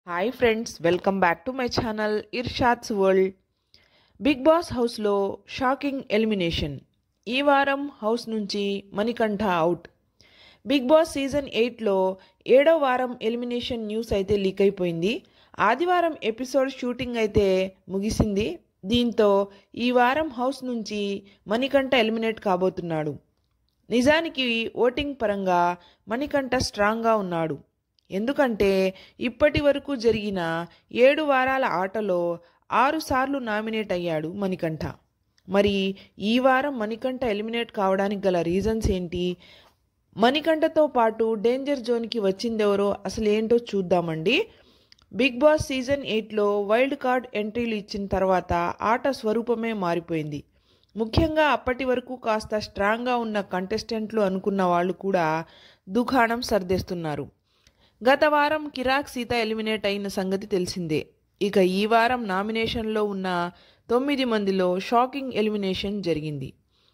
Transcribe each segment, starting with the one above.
hi friends welcome back to my channel Irshad's world Bigg Boss హౌస్లో shocking elimination ఈ వారం house నుంచి Manikanta out Bigg Boss season ఎయిట్లో ఏడో వారం ఎలిమినేషన్ న్యూస్ అయితే లీక్ అయిపోయింది ఆదివారం ఎపిసోడ్ షూటింగ్ అయితే ముగిసింది దీంతో ఈ వారం హౌస్ నుంచి మణికంఠ ఎలిమినేట్ కాబోతున్నాడు నిజానికి ఓటింగ్ పరంగా మణికంఠ స్ట్రాంగ్గా ఉన్నాడు ఎందుకంటే ఇప్పటి వరకు జరిగిన ఏడు వారాల ఆటలో ఆరు సార్లు నామినేట్ అయ్యాడు మణికంఠ మరి ఈ వారం మణికంఠ ఎలిమినేట్ కావడానికి గల రీజన్స్ ఏంటి మణికంఠతో పాటు డేంజర్ జోన్కి వచ్చిందెవరో అసలు ఏంటో చూద్దామండి బిగ్ బాస్ సీజన్ ఎయిట్లో వైల్డ్ కార్డ్ ఎంట్రీలు ఇచ్చిన తర్వాత ఆట స్వరూపమే మారిపోయింది ముఖ్యంగా అప్పటి వరకు కాస్త స్ట్రాంగ్గా ఉన్న కంటెస్టెంట్లు అనుకున్న వాళ్ళు కూడా దుకాణం సర్దేస్తున్నారు గత వారం కిరాక్ సీత ఎలిమినేట్ అయిన సంగతి తెలిసిందే ఇక ఈ వారం నామినేషన్లో ఉన్న తొమ్మిది మందిలో షాకింగ్ ఎలిమినేషన్ జరిగింది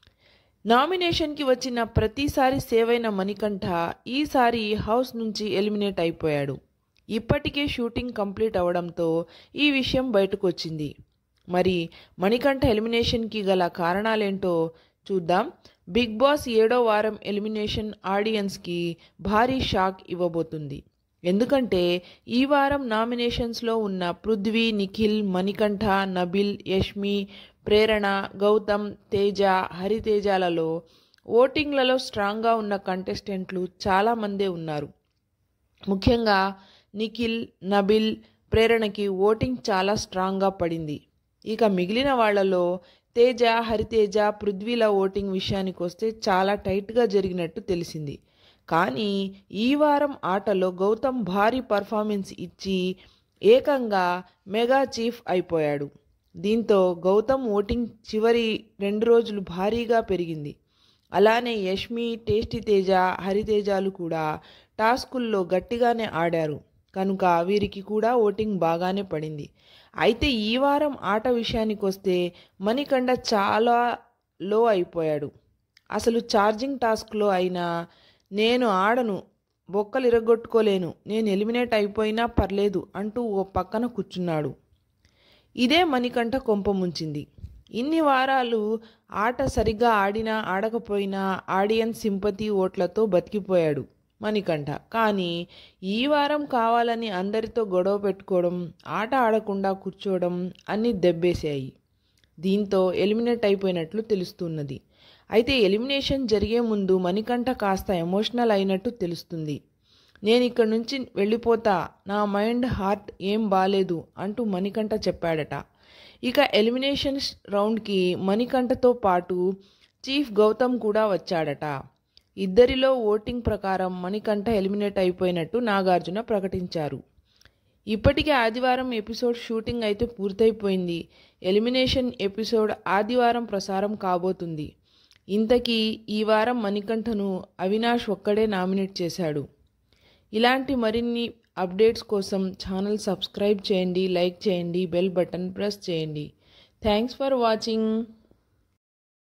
నామినేషన్కి వచ్చిన ప్రతిసారి సేవ్ అయిన మణికంఠ ఈసారి హౌస్ నుంచి ఎలిమినేట్ అయిపోయాడు ఇప్పటికే షూటింగ్ కంప్లీట్ అవడంతో ఈ విషయం బయటకు వచ్చింది మరి మణికంఠ ఎలిమినేషన్కి గల కారణాలేంటో చూద్దాం బిగ్ బాస్ ఏడో వారం ఎలిమినేషన్ ఆడియన్స్కి భారీ షాక్ ఇవ్వబోతుంది ఎందుకంటే ఈ వారం నామినేషన్స్లో ఉన్న పృథ్వీ నిఖిల్ మణికంఠ నబిల్ యష్మి ప్రేరణ గౌతమ్ తేజ హరితేజాలలో ఓటింగ్లలో స్ట్రాంగ్గా ఉన్న కంటెస్టెంట్లు చాలామందే ఉన్నారు ముఖ్యంగా నిఖిల్ నబిల్ ప్రేరణకి ఓటింగ్ చాలా స్ట్రాంగ్గా పడింది ఇక మిగిలిన వాళ్లలో తేజ హరితేజ పృథ్వీల ఓటింగ్ విషయానికి వస్తే చాలా టైట్గా జరిగినట్టు తెలిసింది కానీ ఈ వారం ఆటలో గౌతమ్ భారీ పర్ఫార్మెన్స్ ఇచ్చి ఏకంగా మెగా చీఫ్ అయిపోయాడు దీంతో గౌతమ్ ఓటింగ్ చివరి రెండు రోజులు భారీగా పెరిగింది అలానే యష్మి టేస్టీ తేజ హరితేజాలు కూడా టాస్కుల్లో గట్టిగానే ఆడారు కనుక వీరికి కూడా ఓటింగ్ బాగానే పడింది అయితే ఈ వారం ఆట విషయానికి వస్తే మణికంఠ చాలా లో అయిపోయాడు అసలు ఛార్జింగ్ టాస్క్లో అయినా నేను ఆడను బొక్కలు ఇరగొట్టుకోలేను నేను ఎలిమినేట్ అయిపోయినా పర్లేదు అంటూ ఓ పక్కన కూర్చున్నాడు ఇదే మణికంఠ కొంప ముంచింది ఇన్ని వారాలు ఆట సరిగ్గా ఆడినా ఆడకపోయినా ఆడియన్స్ సింపతి ఓట్లతో బతికిపోయాడు మణికంఠ కానీ ఈ వారం కావాలని అందరితో గొడవ పెట్టుకోవడం ఆట ఆడకుండా కూర్చోవడం అన్నీ దెబ్బేశాయి దీంతో ఎలిమినేట్ అయిపోయినట్లు తెలుస్తున్నది అయితే ఎలిమినేషన్ జరిగే ముందు మణికంఠ కాస్త ఎమోషనల్ అయినట్టు తెలుస్తుంది నేను ఇక్కడ నుంచి వెళ్ళిపోతా నా మైండ్ హార్ట్ ఏం బాలేదు అంటూ మణికంఠ చెప్పాడట ఇక ఎలిమినేషన్ రౌండ్కి మణికంఠతో పాటు చీఫ్ గౌతమ్ కూడా వచ్చాడట ఇద్దరిలో ఓటింగ్ ప్రకారం మణికంఠ ఎలిమినేట్ అయిపోయినట్టు నాగార్జున ప్రకటించారు ఇప్పటికే ఆదివారం ఎపిసోడ్ షూటింగ్ అయితే పూర్తయిపోయింది ఎలిమినేషన్ ఎపిసోడ్ ఆదివారం ప్రసారం కాబోతుంది ఇంతకీ ఈ వారం మణికంఠను అవినాష్ ఒక్కడే నామినేట్ చేశాడు ఇలాంటి మరిన్ని అప్డేట్స్ కోసం ఛానల్ సబ్స్క్రైబ్ చేయండి లైక్ చేయండి బెల్ బటన్ ప్రెస్ చేయండి థ్యాంక్స్ ఫర్ వాచింగ్